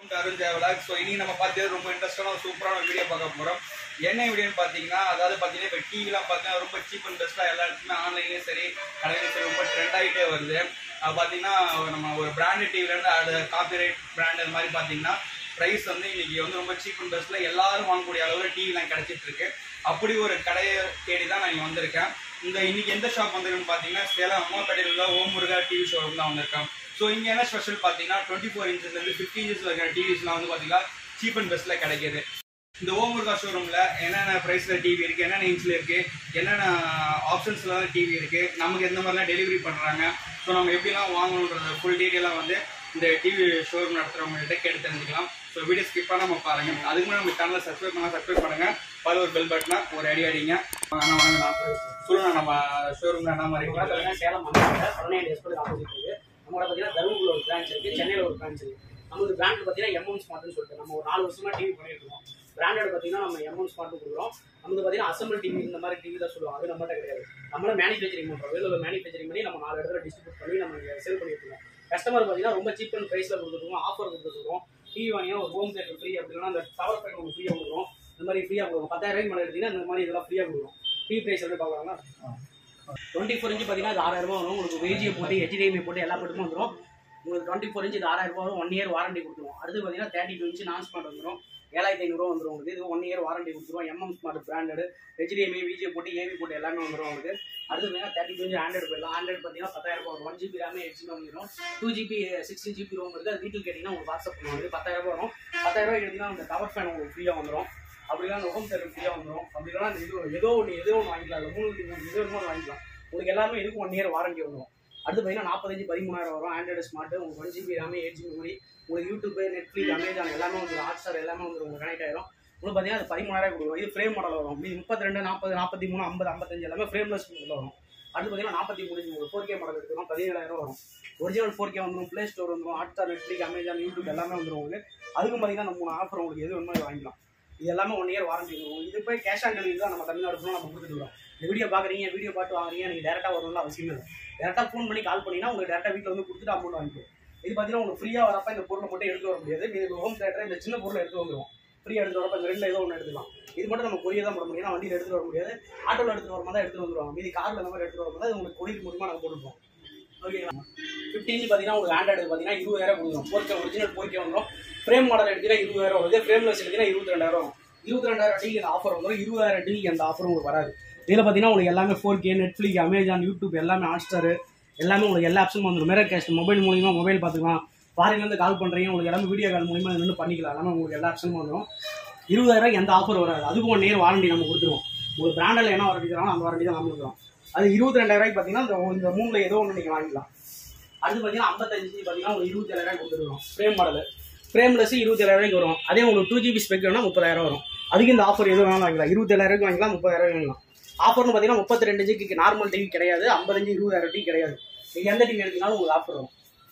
Welcome to Arun ஜெயவலாக் so இன்னைக்கு நம்ம பார்த்தது ரொம்ப இன்ட்ரெஸ்டான சூப்பரான வீடியோ பார்க்க போகிறோம் என்ன வீடியோன்னு பார்த்தீங்கன்னா அதாவது பார்த்தீங்கன்னா இப்போ டிவிலாம் பார்த்தீங்கன்னா ரொம்ப சீப் அண்ட் பெஸ்ட்டாக எல்லா இடத்துலையுமே ஆன்லைன்லேயும் சரி கடையிலையும் சரி ரொம்ப ட்ரெண்ட் ஆகிட்டே வருது அது பார்த்தீங்கன்னா நம்ம ஒரு பிராண்டட் டிவிலேருந்து அது காப்பிரைட் பிராண்ட் அது மாதிரி பார்த்தீங்கன்னா ப்ரைஸ் வந்து இன்னைக்கு வந்து ரொம்ப சீப் அண்ட் பெஸ்ட்டில் எல்லாரும் வாங்கக்கூடிய அளவில் டிவிலாம் கிடைச்சிட்டு இருக்கு அப்படி ஒரு கடையை தேடி தான் நான் இங்கே வந்திருக்கேன் இந்த இன்னைக்கு எந்த ஷாப் வந்திருக்குன்னு பார்த்தீங்கன்னா சேலம் அம்மாப்பேட்டையில் உள்ள ஓம் முருகா டிவி ஷோரூம் தான் வந்திருக்கேன் ஸோ இங்கே என்ன ஸ்பெஷல் பார்த்தீங்கன்னா டுவெண்ட்டி ஃபோர் இன்ச்சஸ்லேருந்து ஃபிஃப்டி இன்ச்சஸ் இருக்கிற டிவிஸ்லாம் வந்து பார்த்தீங்கன்னா சீப் அண்ட் பெஸ்ட்டில் கிடைக்கிது இந்த ஓம் முருகா ஷோரூமில் என்னென்ன ப்ரைஸில் டிவி இருக்குது என்னென்ன இன்ச்சில் இருக்குது என்னென்ன ஆப்ஷன்ஸ்லாம் டிவி இருக்குது நமக்கு எந்த மாதிரிலாம் டெலிவரி பண்ணுறாங்க ஸோ நம்ம எப்படிலாம் வாங்கணுன்றத ஃபுல் டீட்டெயிலாக வந்து இந்த டிவி ஷோரூம் நடத்துகிறவங்ககிட்ட கேட்டு தெரிஞ்சுக்கலாம் ஸோ வீடியோ ஸ்கிப் பண்ணாமல் பாருங்க அதுக்கு முன்னாடி நம்ம சேனலை சப்ஸ்கிரைப் பண்ணால் சப்ஸ்கிரைப் பண்ணுங்கள் பால் ஒரு பெல் பட்டனா ஒரு அடி அடிங்க அண்ணா வாங்கண்ணா சொல்லுங்க நம்ம ஷோரூமில் என்ன மாதிரி இவங்க பார்த்தீங்கன்னா சேலம் மாவட்டத்தில் பதினேழு எஸ்போர்ட் ஆப்போசிட் இருக்கு நம்மளோட பார்த்தீங்கன்னா தருமபுரியில் ஒரு பிரான்ச் இருக்கு சென்னையில் ஒரு பிரான்ச் இருக்கு நமக்கு பிராண்ட் பார்த்தீங்கன்னா எம்எம் ஸ்மார்ட்னு சொல்லிட்டு நம்ம ஒரு நாலு வருஷமா டிவி பண்ணிட்டு இருக்கோம் பிராண்டட் பார்த்தீங்கன்னா நம்ம எம்எம் ஸ்மார்ட் கொடுக்குறோம் நமக்கு பார்த்தீங்கன்னா அசம்பிள் டிவி இந்த மாதிரி டிவி தான் சொல்லுவோம் அது நம்மகிட்ட கிடையாது நம்மள மேனுஃபேக்சரிங் பண்ணுறோம் வெளியில் மேனுஃபேக்சரிங் பண்ணி நம்ம நாலு இடத்துல டிஸ்ட்ரிபியூட் பண்ணி நம்ம சேல் பண்ணிட்டு இருக்கோம் கஸ்டமர் பார்த்தீங்கன்னா ரொம்ப சீப் அண்ட் ப்ரைஸில் கொடுத்துருக்கோம் ஆஃபர் கொடுத்துருக்கோம் டிவி வாங்கினா ஒரு ஹோம் தேட்டர் ஃப்ரீ அப்படின்னா அந்த டவர் பேக் உங்களுக்கு ஃப்ரீயாக கொடுக்குறோம் இந்த மாதிரி ஃப்ரீயாக கொடுக்கும் பத்தாயிரம் ரூபாய்க்கு மேலே எடுத்தீங்கன்னா இந்த மாதிரி இதெல்லாம் ஃப்ரீயாக கொடுக்குறோம் டிவி ப்ரைஸ் எப்படி பார்க்குறாங்கன்னா டுவெண்ட்டி ஃபோர் இன்ச்சு பார்த்தீங்கன்னா அது ஆறாயிரம் ரூபாய் வரும் உங்களுக்கு வேஜியை போட்டு ஹெச்டிஎம்ஐ போட்டு எல்லா போட்டுமே வந்துடும் உங்களுக்கு டுவெண்ட்டி ஃபோர் இன்ச்சு இது ஆறாயிரம் ரூபாய் வரும் ஒன் இயர் வாரண்டி கொடுத்துருவோம் அடுத்து பார்த்தீங்கன்னா தேர்ட்டி டூ இன்ச்சு நான் ஸ்மார்ட் வந்துடும் ஏழாயிரத்தி ஐநூறுவா வந்துடும் உங்களுக்கு இது ஒன் இயர் வாரண்டி கொடுத்துருவோம் எம்எம் ஸ்மார்ட் பிராண்டட் ஹெச்டிஎம்ஐ விஜியை போட்டு ஏவி போட்டு எல்லாமே வந்துடும் உங்களுக்கு அடுத்து பார்த்தீங்கன்னா தேர்ட்டி டூ இன்ச்சு ஆண்ட்ராய்டு போயிடலாம் ஆண்ட்ராய்டு பார்த்தீங்கன்னா பத்தாயிரம் ரூபாய் வரும் ஒன் ஜிபி ரேமே எயிட் ஜிபி வந்துடும் two GB sixty GB ROM இருக்குது அது வீட்டில் கேட்டிங்கன்னா உங்களுக்கு வாட்ஸ்அப் பண்ணுவாங்க பத்தாயிரம் ரூபாய் வரும் பத்தாயிரம் ரூபாய் எடுத்தீங்கன்னா அந்த கவர் ஃபேன் உங்களுக்கு ஃப்ரீயாக வந்துடும் அப்படிலாம் அந்த ஹோம் தேட்டர் ஃப்ரீயாக வந்துடும் அப்படிலாம் அந்த இது ஏதோ ஒன்று ஏதோ ஒன்று வாங்கிக்கலாம் இல்லை மூணு எதோ ஒன்று வாங்கிக்கலாம் உங்களுக்கு எல்லாமே இதுக்கு ஒன் இயர் வாரண்டி வந்துடும் அடுத்து பார்த்தீங்கன்னா நாற்பத்தஞ்சு பதிமூணாயிரம் வரும் ஆண்ட்ராய்டு ஸ்மார்ட் உங்களுக்கு ஒன் ஜிபி எல்லாமே எயிட் ஜிபி மெமரி உங்களுக்கு யூடியூப் நெட்ஃப்ளிக்ஸ் அமேசான் எல்லாமே வந்துடும் ஹாட் ஸ்டார் எல்லாமே வந்துடும் உங்களுக்கு கனெக்ட் ஆயிரும் உங்களுக்கு பார்த்தீங்கன்னா அது பதிமூணாயிரம் கொடுக்கும் இது ஃப்ரேம் மாடல் வரும் இது முப்பத்தி ரெண்டு நாற்பது நாற்பத்தி மூணு ஐம்பது ஐம்பத்தஞ்சு எல்லாமே ஃப்ரேம்லெஸ் வரும் அடுத்து பார்த்தீங்கன்னா நாற்பத்தி மூணு உங்களுக்கு ஃபோர் கே மாடல் எடுத்துக்கலாம் பதினேழாயிரம் வரும் ஒரிஜினல் ஃபோர் கே வந்துடும் ப்ளே ஸ்டோர் வந்துடும் Hotstar Netflix Amazon YouTube எல்லாமே வந்துடும் உங்களுக்கு அதுக்கும் பார்த்தீங்கன்னா நம்ம மூணு ஆஃபர் உங்களுக்கு எது வேணுமோ வாங்கிக்கலாம் இது எல்லாமே ஒன் இயர் வாரண்டி வரும் இது போய் கேஷ் ஆன் டெலிவரி தான் நம்ம தமிழ்நாடு ஃபுல்லாக நம்ம கொடுத்துட்டு வரோம் இந்த வீடியோ பார்க்குறீங்க வீடியோ பார்த்து வாங்குறீங்க நீங்கள் டேரெக்டாக வரணும்னு அவசியம் இல்லை டேரெக்டாக ஃபோன் பண்ணி கால் பண்ணிங்கன்னா உங்களுக்கு டேரெக்டாக வீட்டில் வந்து கொடுத்துட்டு அமௌண்ட் வாங்கிக்கும் இது பார்த்தீங்கன்னா உங்களுக்கு ஃப்ரீயாக வரப்ப இந்த பொருளை மட்டும் எடுத்து வர முடியாது நீங்கள் ஹோம் தேட்டர் இந்த சின்ன பொருளை எடுத்து வந்துடும் ஃப்ரீயாக எடுத்து வரப்ப இந்த ரெண்டில் ஏதோ ஒன்று எடுத்துக்கலாம் இது மட்டும் நம்ம கொரியர் தான் போட முடியும் ஏன்னா வண்டியில் எடுத்துட்டு வர முடியாது ஆட்டோவில் எடுத்துட்டு வர மாதிரி எடுத்துட்டு வந்துருவாங்க மீதி காரில் இந்த மாதிரி எடுத்துட்டு வர மாதிரி உங்களுக்கு கொரியர் மூலியமாக நம்ம போட்டுருப்போம் ஓகேங்களா ஃபிஃப்டி இன்ச் பார்த்தீங்கன்னா உங்களுக்கு ஆண்ட்ராய்டு பார்த்தீங்கன்னா இருபதாயிரம் கொடுக்கும் four K original four K வந்துடும் ஃப்ரேம் மாடல் எடுத்தீங்கன்னா இருபதாயிரம் வருது ஃப்ரேம்லெஸ் எடுத்தீங்கன்னா இருபத்தி ரெண்டாயிரம் வரும் இருபத்தி ரெண்டாயிரம் டிக்கு இந்த ஆஃபர் வந்துடும் இருபதாயிரம் டிக்கு அந்த ஆஃபர் உங்களுக்கு வராது இதில் பார்த்தீங்கன்னா உங்களுக்கு எல்லாமே four K Netflix Amazon YouTube எல்லாமே ஹாட்ஸ்டார் எல்லாமே உங்களுக்கு எல்லா ஆப்ஷனும் வந்துடும் மிரர் கேஸ்ட் மொபைல் மூலியமாக மொபைல் பார்த்துக்கலாம் ஃபாரின்லேருந்து கால் பண்ணுறீங்க உங்களுக்கு எல்லாமே வீடியோ கால் மூலியமாக நின்று பண்ணிக்கலாம் எல்லாமே உங்களுக்கு எல்லா ஆப்ஷனும் வந்துடும் இருபதாயிரம் எந்த ஆஃபர் வராது அதுக்கும் ஒன் இயர் வாரண்டி நம்ம கொடுத்துருவோம் உங்களுக்கு பிராண்டில் என்ன வாரண்டி தராங்களோ அந்த வாரண்டி தான் நம்ம கொடுக்குறோம் அது இருபத்தி ரெண்டாயிரம் பார்த்தீங்கன்னா இந்த இந்த மூணில் ஏதோ ஒன்று நீங்கள் வாங்கிக்கலாம் அடுத்து பார்த்தீங்கன்னா ஐம்பத்தஞ்சு பார்த்தீங்கன்னா உங்களுக்கு இருபத்தி ஏழாயிரம் கொடுத்துருவோம் ஃப்ரேம் மாடல் ஃப்ரேம்லெஸ் இருபத்தி ஏழாயிரம் வரும் அதே உங்களுக்கு டூ ஜிபி ஸ்பெக் வேணா முப்பதாயிரம் வரும் அதுக்கு இந்த ஆஃபர் எதுவும் வேணாலும் வாங்கிக்கலாம் இருபத்தி ஏழாயிரம் வாங்கிக்கலாம் முப்பதாயிரம் வாங்கிக்கலாம் ஆஃபர்னு பார்த்தீங்கன்னா முப்பத்தி ரெண்டு ஜிக்கு நார்மல் டிவி கிடையாது ஐம்பத்தஞ்சு இருபதாயிரம் டிவி கிடையாது நீங்கள் எந்த டிவி எடுத்தீங்கனாலும் உங்களுக்கு ஆஃபர் வரும்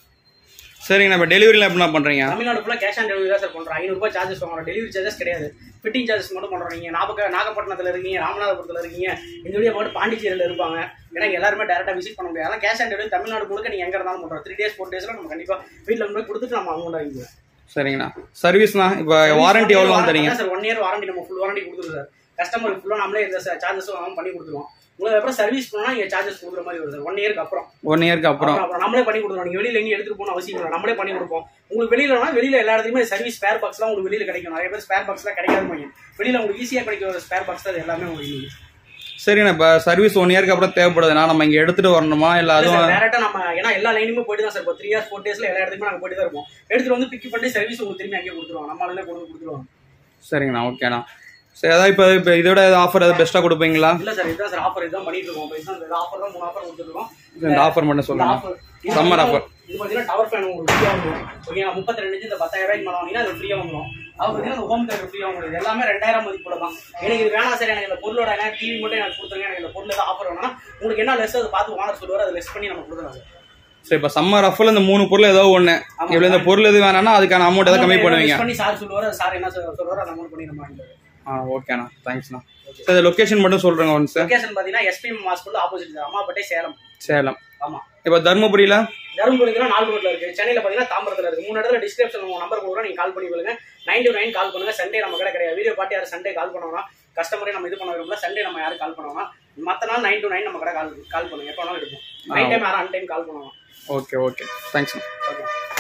சரிங்க இப்போ டெலிவரியில் எப்படிண்ணா பண்ணுறீங்க தமிழ்நாடு ஃபுல்லாக கேஷ் ஆன் டெலிவரி தான் சார் பண்ணுறோம் ஐநூறுபா சார்ஜஸ் வாங்குறோம் டெலிவரி சார்ஜஸ் கிடையாது ஃபிட்டிங் சார்ஜஸ் மட்டும் பண்ணுறோம் நீங்கள் நாகப்ப நாகப்பட்டினத்தில் இருக்கீங்க ராமநாதபுரத்தில் இருக்கீங்க இந்த வீடியோ மட்டும் பாண்டிச்சேரியில் இருப்பாங்க ஏன்னா இங்க எல்லாருமே டேரெக்டாக விசிட் பண்ண முடியாது அதெல்லாம் கேஷ் ஆன் டெலிவரி தமிழ்நாடு முழுக்க நீங்கள் எங்கே இருந்தாலும் பண்ணுறோம் த்ரீ டேஸ் ஃபோர் டேஸில் நம்ம கண்டிப்பாக வீட்டில் போய் கொடுத்துட்டு நம்ம அமௌண்ட் வாங்கிக்குவோம் சரிங்கண்ணா சர்வீஸ்ண்ணா இப்போ வாரண்டி எவ்வளோ தரீங்க சார் ஒன் இயர் வாரண்டி நம்ம ஃபுல் வாரண்டி கொடுத்துருவோம் சார் கஸ்டமருக்கு ஃபுல்லாக நம்மளே இந்த சார்ஜஸும் வாங்க பண்ணி கொடுத்துருவோம் உங்களுக்கு அப்புறம் சர்வீஸ் பண்ணா இங்கே சார்ஜஸ் கொடுக்குற மாதிரி வரும் சார் ஒன் இயருக்கு அப்புறம் ஒன் இயர்க்கு அப்புறம் அப்புறம் அப்புறம் நம்மளே பண்ணி கொடுத்துருவோம் நீங்க வெளியில எங்கேயும் எடுத்துட்டு போகணும் அவசியம் இல்லை நம்மளே பண்ணி கொடுப்போம் உங்களுக்கு வெளியில வேணா வெளியில எல்லா இடத்துலயுமே சர்வீஸ் ஸ்பேர் பாக்ஸ்லாம் உங்களுக்கு வெளியில கிடைக்கும் நிறைய பேர் ஸ்பேர் பாக்ஸ்லாம் கிடைக்காது பையன் வெளியில உங்களுக்கு ஈஸியா கிடைக்கிற ஸ்பேர் பாக்ஸ் தான் இது எல்லாமே உங்களுக்கு சரிண்ணா இப்போ சர்வீஸ் ஒன் இயர்க்கு அப்புறம் தேவைப்படுதுண்ணா நம்ம இங்கே எடுத்துகிட்டு வரணுமா இல்லை அதுவும் டேரக்டா நம்ம ஏன்னா எல்லா லைனுமே போயிட்டு தான் சார் இப்போ த்ரீ இயர்ஸ் ஃபோர் டேஸ்ல எல்லா இடத்துக்குமே நாங்கள் போயிட்டு தான் இருப்போம் எடுத்துட்டு வந்து பிக் பண்ணி சர்வீஸ் உங்களுக்கு திரும்பி அங்கேயே கொடுத்துருவோம் நம்ம ஆளுங்களே கொண்டு வந்து கொடுத்துருவாங்க சரிங்கண்ணா ஓகேண்ணா சரி அதான் இப்போ இப்போ இதோட ஆஃபர் ஏதாவது பெஸ்ட்டாக கொடுப்பீங்களா இல்ல சார் இதுதான் சார் ஆஃபர் இதுதான் பண்ணிட்டு இருக்கோம் இப்போ இதுதான் இந்த ஆஃபர் தான் மூணு ஆஃபர் கொடுத்துருக்கோம் இந்த ஆஃபர் மட்டும் இந்த சொல்லுங்க ஆஃபர் Summer offer. இது பார்த்தீங்கன்னா டவர் ஃபேன் உங்களுக்கு ஃப்ரீயாக வந்துடும் ஓகேங்களா முப்பத்தி ரெண்டு இன்ச்சு இந்த பத்தாயிரம் ரூபாய்க்கு மேலே வாங்கினா அது ஃப்ரீயாக வந்துடும் அது பார்த்தீங்கன்னா அந்த ஹோம் தேட்டர் ஃப்ரீயாக வந்துடும் இது எல்லாமே ரெண்டாயிரம் மதிப்புல தான் எனக்கு இது வேணாம் சார் எனக்கு இந்த பொருளோட என்ன டிவி மட்டும் எனக்கு கொடுத்துருங்க எனக்கு இந்த பொருள் ஏதாவது ஆஃபர் வேணும்னா உங்களுக்கு என்ன லெஸ் அதை பார்த்து வாங்க சொல்லுவார் அதை லெஸ் பண்ணி நம்ம கொடுத்துருவோம் சார் சரி இப்போ சம்மர் ஆஃபரில் இந்த மூணு பொருள் ஏதோ ஒன்று ஆமா. இவ்வளோ இந்த பொருள் எது வேணாம்னா அதுக்கான அமௌண்ட் எதாவது கம்மி பண்ணுவீங்க லெஸ் பண்ணி சார் சொல்லுவார் சார் என்ன சொல்லுவார் அந்த அமௌண்ட் பண்ணி நம்ம வாங்கிடுவோம் ஆ ஓகேண்ணா தேங்க்ஸ்ண்ணா சரி லொக்கேஷன் மட்டும் சொல்கிறேங்க ஒன்று சார் லொகேஷன் பார்த்தீங்கன்னா எஸ்பிஎம் மாஸ்கூல் ஆப்போசிட் சார் அம்மாப்பேட்டை சேலம் சேலம் ஆமா இப்போ தருமபுரியில் தருமபுரியில் நாலு ரோட்ல இருக்கு சென்னையில் பார்த்தீங்கன்னா தாம்பரத்தில் இருக்கு மூணு இடத்துல டிஸ்கிரிப்ஷன் உங்க நம்பர் கொடுக்குறோம் நீங்க கால் பண்ணி கொள்ளுங்க நைன் டு நைன் கால் பண்ணுங்க சண்டே நம்ம கடை கிடையாது வீடியோ பார்த்து யாரும் சண்டே கால் பண்ணுவோம்னா கஸ்டமரே நம்ம இது பண்ண விரும்பல சண்டே நம்ம யாரும் கால் பண்ணுவோம்னா மற்ற நாள் நைன் டு நைன் நம்ம கடை கால் கால் பண்ணுங்க எப்போ வேணாலும் எடுப்போம் நைன் டைம் யாரும் அன் டைம் கால் பண்ணுவோம் okay okay thanks okay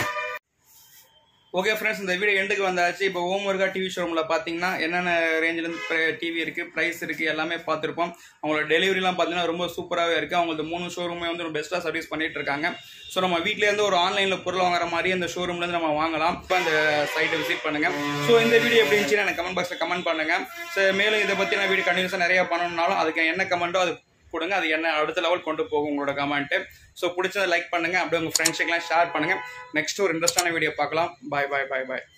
okay friends இந்த வீடியோ எண்டுக்கு வந்தாச்சு இப்போ ஓம் முருகா டிவி ஷோரூமில் பார்த்தீங்கன்னா என்னென்ன ரேஞ்சிலேருந்து டிவி இருக்குது ப்ரைஸ் இருக்குது எல்லாமே பார்த்துருப்போம் அவங்களோட டெலிவரிலாம் பார்த்தீங்கன்னா ரொம்ப சூப்பராகவே இருக்குது அவங்களது மூணு ஷோரூமே வந்து பெஸ்ட்டாக சர்வீஸ் பண்ணிட்டு இருக்காங்க ஸோ நம்ம வீட்டிலேருந்து ஒரு ஆன்லைனில் பொருள் வாங்குற மாதிரி அந்த ஷோரூம்லேருந்து நம்ம வாங்கலாம் இப்போ அந்த சைட்டை விசிட் பண்ணுங்கள் ஸோ இந்த வீடியோ எப்படி இருந்துச்சுன்னு எனக்கு கமெண்ட் பாக்ஸில் கமெண்ட் பண்ணுங்கள் ஸோ மேலும் இதை பற்றி நான் வீடியோ கண்டினியூஸாக நிறையா பண்ணணும்னாலும் அதுக்கு என்ன கமெண்ட்டோ அது கொடுங்க அது என்ன அடுத்த லெவல் கொண்டு போகும் உங்களோட கமெண்ட்டு ஸோ பிடிச்சதை லைக் பண்ணுங்கள் அப்படியே உங்கள் ஃப்ரெண்ட்ஸுக்கெல்லாம் ஷேர் பண்ணுங்கள் நெக்ஸ்ட் ஒரு இன்ட்ரெஸ்டான வீடியோ பார்க்கலாம் பாய் பாய் பாய் பாய்